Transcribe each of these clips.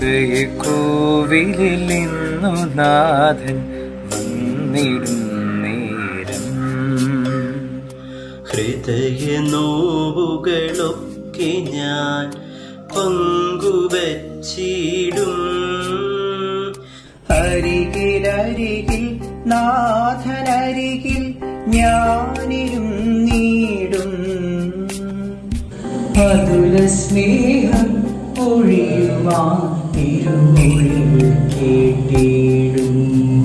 ഹൃദയക്കോവിലിൽ നിന്നു നാഥൻ വന്നിടും നേരം ഹൃദയ നോവുകളൊക്കെ ഞാൻ പങ്കുവച്ചിടും അരികിലരികിൽ നാഥനരികിൽ ഞാനിരും നീടും മധുര സ്നേഹം ഒഴിയുവാൻ തിരുമൊഴികൾ കേട്ടിടും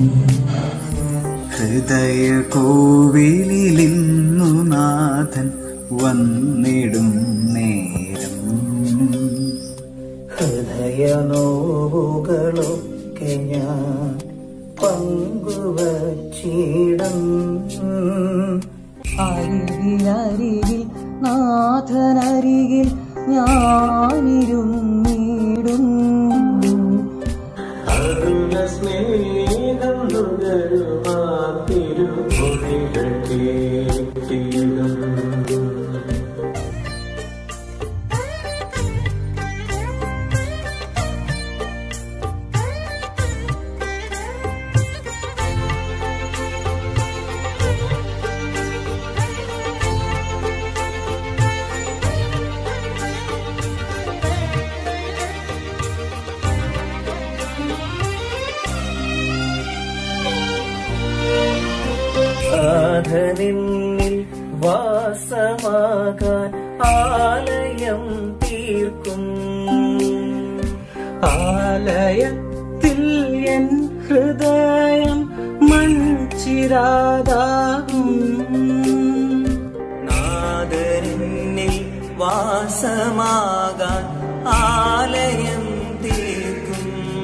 ഹൃദയകോവിലിൽ ഇന്നു നാഥൻ വന്നിടും നേരം ഹൃദയ നോവുകളൊക്കെ ഞാൻ പങ്കുവച്ചിടും അരികിലരികിൽ നാഥനരികിൽ ഞാനിരും നീടും അരുണ സ്നേഹം നുകരുമാ തിരുമൊഴികൾ കേട്ടിടും നാഥനിന്നിൽ വാസമാകാൻ ആലയം തീർക്കും ആലയത്തിൽ എൻ ഹൃദയം മൺചിരാതാകും നാദരിന്നിൽ വാസമാകാൻ ആലയം തീർക്കും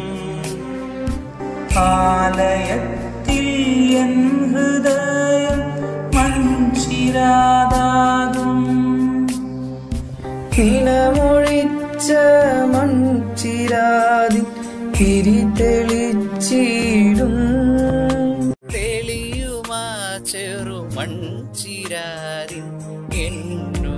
ആലയത്തിൽ എൻ ഹൃദയം മൺചിരാതാകും കിണമൊഴിച്ച മൺചിരാതി തിരിതെളിച്ചിടും തെളിയുമാ ചെറു മൺചിരാതി എന്നു